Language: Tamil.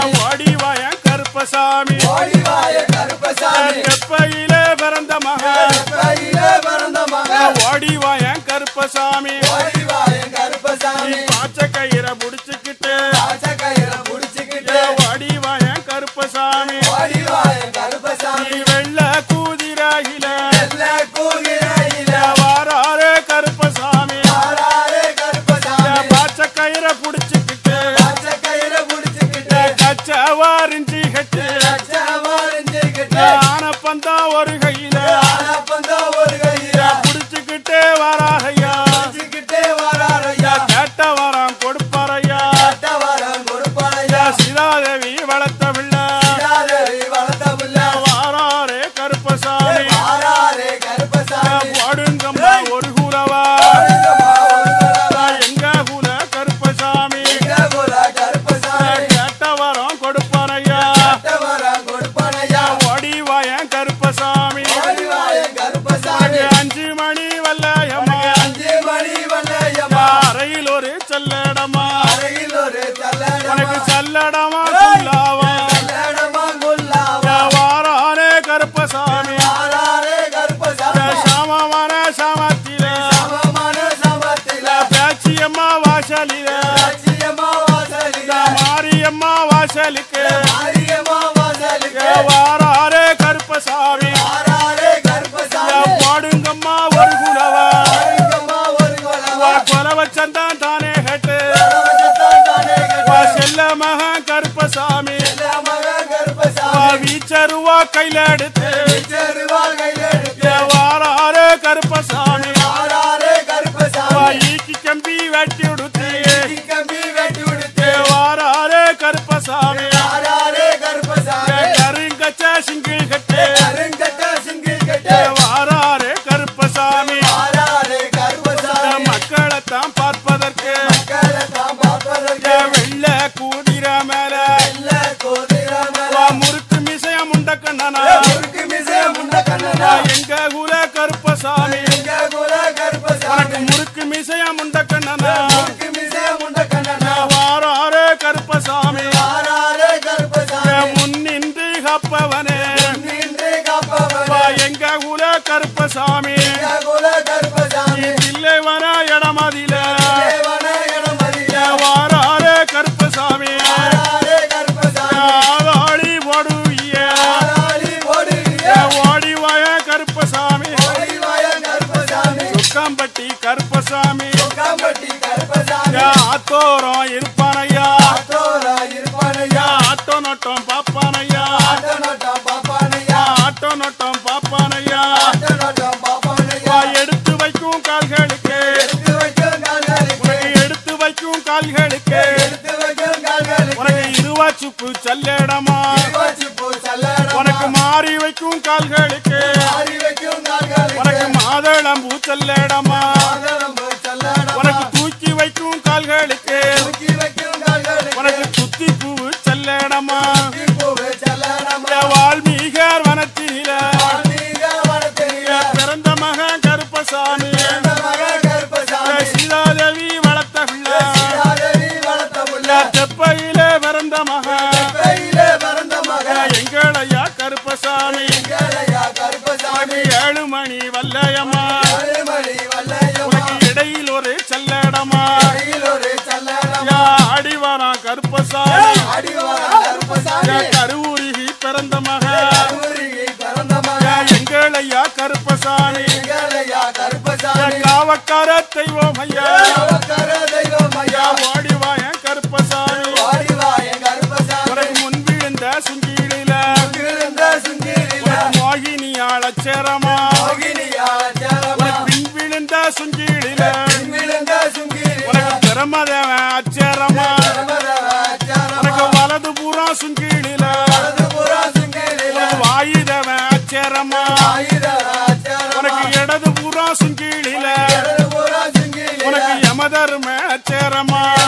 ஓடிவாய கருப்பசாமி ஓடிவாய கருப்பசாமி தெப்பையிலே பிறந்த மகன் கையிலே பிறந்த மகன் ஓடிவாய கருப்பசாமி ஓடிவாய கருப்பசாமி பாச்ச கயிறை புடிச்சுக்கிட்டு ஆச்ச கயிறை புடிச்சுக்கிட்டு ஓடிவாய கருப்பசாமி ஓடிவாய கருப்பசாமி நீ வெள்ள கூதிராயில வெள்ள கூகிரையில வாராரே கருப்பசாமி ஆறாரே கருப்பசாமி பாச்ச கயிறை புடிச்சுக்கிட்டு ஆச்ச கயிறை புடிச்சுக்கிட்டு கச்சவாரிஞ்சி கட்டு கச்சவாரிஞ்சுக்கிட்டு ஆனப்பந்தா ஒரு கையில ஆனப்பந்தா ஒரு கையில புடிச்சுக்கிட்டே வராரையா புடிச்சுக்கிட்டே வராரையா கேட்ட வரம் கொடுப்பாரையா கட்டவரம் கொடுப்பாரையா சிதாதேவி வளர்த்த பிள்ளை சீதாதேவி வளர்த்த புள்ள வாராரே கருப்பசாமி ஆறாரே கருப்பசாமி பாடுங்கம்மா ஒரு கூறவா அருகமா ஒரு குலவா, எங்க கூல கருப்பசாமி எங்க குல கருப்பசாமி கேட்ட வரம் கொடுப்பாரையா கட்டவரம் கொடுப்பானையா ஓடிவாய கருப்பசாமி ஓடிவாய கருப்பசாமி அஞ்சு மணி வல்லையம்மா அஞ்சு மணி வல்லையம்மா அறையில் ஒரு செல்லடமா அருகில் ஒரு உனக்கு சல்லடமா செல்லடமா சொல்லாவா சல்லடமா குல்லாவா வாரானே கருப்பசாமி ஆறாரே கருப்பசாமி சாமமான சாமத்தில சமமான சமத்தில பேச்சியம்மா வாசலில லட்சியமா வாசலில மாரியம்மா வாசலுக்கு ஆரியமா வாசலுக்கு வாராரே கருப்பசாமி ஆறாரே கருப்பசாமி பாடுங்கம்மா ஒரு குலவா அருகமா ஒரு குலவா கொலவ சந்தான் தானே கட்டு பரவசத்தான் தானே கட்டு செல்ல மகன் கருப்பசாமி மக கருப்பசாமி வீச்சருவா கையில எடுத்து செருவா கையில எடுத்து வாராரே கருப்பசாமி ஆறாரே கருப்பசாமி ஈக்கி கம்பி வெட்டி உடுத்து கம்பி வெட்டி விடுத்து வாராரே கருப்பசாமி ஆறாரே கருப்பசாமி கருங்கச்ச சிங்கிள் கட்டு அருங்கட்ட சிங்கிள் கட்டு வாராரே கருப்பசாமி ஆறாரே கருப்பசாமி மக்களைத்தான் பார்ப்பதற்கு மக்களைத்தான் பார்ப்பதற்கு வெள்ள கூதிர மேல இல்ல கோதிர மேல முறுக்கு மிசைய முண்ட கண்ணனா முறுக்கு மிசை முண்ட கண்ணனா எங்க குல கருப்பசாமி எங்க குல உனக்கு கருப்பசாமி முறுக்கு மிசைய முண்ட கண்ணனா முறுக்கு மிசை முண்ட கண்ணனா வாராரே கருப்பசாமி ஆறாரே கருப்பசாமி முன்னின்று கப்பவனே நின்று காப்பவன் வா எங்க குல கருப்பசாமி எங்க குல கருப்பசாமி இல்லை வர இடமதில தேவன இடமதில வாராரே கருப்பசாமி ஆறாரே கருப்பசாமி ஆதாளி ஓடுவிய ஆளாளி ஓடுகிற ஓடி வாய கருப்பசாமி ஓடிவாய கருப்பசாமி சுக்கம்பட்டி கருப்பசாமி காம்பட்டி கருப்பசாமி ஆத்தோரம் இருப்பானையா ஆத்தோரா இருப்பானையா ஆட்டோ நோட்டம் பாப்பானையா ஆட்டனோட்டம் பாப்பானையா ஆட்டோ நோட்டம் பாப்பானையா ஆட்டனோட்டம் பாப்பானையா எடுத்து வைக்கும் கால்களுக்கு எடுத்து வைக்கும் கால்களுக்கு எடுத்து வைக்கும் கால்களுக்கு எடுத்து வைக்கும் கால்களுக்கு உனக்கு இருவாச்சுப்பு செல்லடமா வச்சு போ சல்லடமா உனக்கு மாறி வைக்கும் கால்களுக்கு ஆறி வைக்கும் கால்களுக்கு உனக்கு மாதளம்பூ செல்லடமா ஆதரம்பு சல்லடமா உனக்கு தூக்கி வைக்கும் கால்களுக்கு தூக்கி வைக்கும் கால்களுக்கு உனக்கு துத்தி பூவு செல்லடமா பூவு சல்லடமா வால்மீகர் வனத்தில ஆன்மீக வனத்தினில பிறந்த மகன் கருப்பசாமி பிறந்த மகன் கருப்பசாமி சீதாதேவி வளர்த்த பிள்ளை சீதாதேவி வளர்த்த புள்ள தெப்பையிலே பிறந்த மகன் கையிலே பிறந்த மகன் எங்களையா கருப்பசாமி எங்களையா கருப்பசாமி ஏழு மணி வல்லையம்மா அருள்மொழி வல்லையம்மா உனக்கு இடையில் ஒரு செல்லடமா கையில் ஒரு சல்லடமா யா அடிவாராம் கருப்பசாமி அடிவார கருப்பசாமி யா கருவுருகி பிறந்த மகன் ஊருகி பிறந்த யா மகன் எங்களையா கருப்பசாமி எங்களையா யா கருப்பசாமி காவக்கார தெய்வம் ஐயா அவக்கர தெய்வம் ஐயா யா ஓடிவாயன் கருப்பசாமி ஓடிவா என் கருப்பசாமி உனக்கு முன் விழுந்த சுங்கீழில இருந்த சுங்கிரில உனக்கு மோகினி ஆளச்சேரமா மோகினியா சேரமா பின் விழுந்த சுங்கீழில விழுந்த சுங்கிரில உனக்கு பிரமதேவன் அச்சேரமா உனக்கு வலது புறம் சுங்கீழில புறா சுங்கிரில உனக்கு வாயுதேவன் அச்சேரமா உனக்கு இடது புறம் சுங்கீழில புறா சுங்கிரில உனக்கு யமதர்ம அச்சேரமா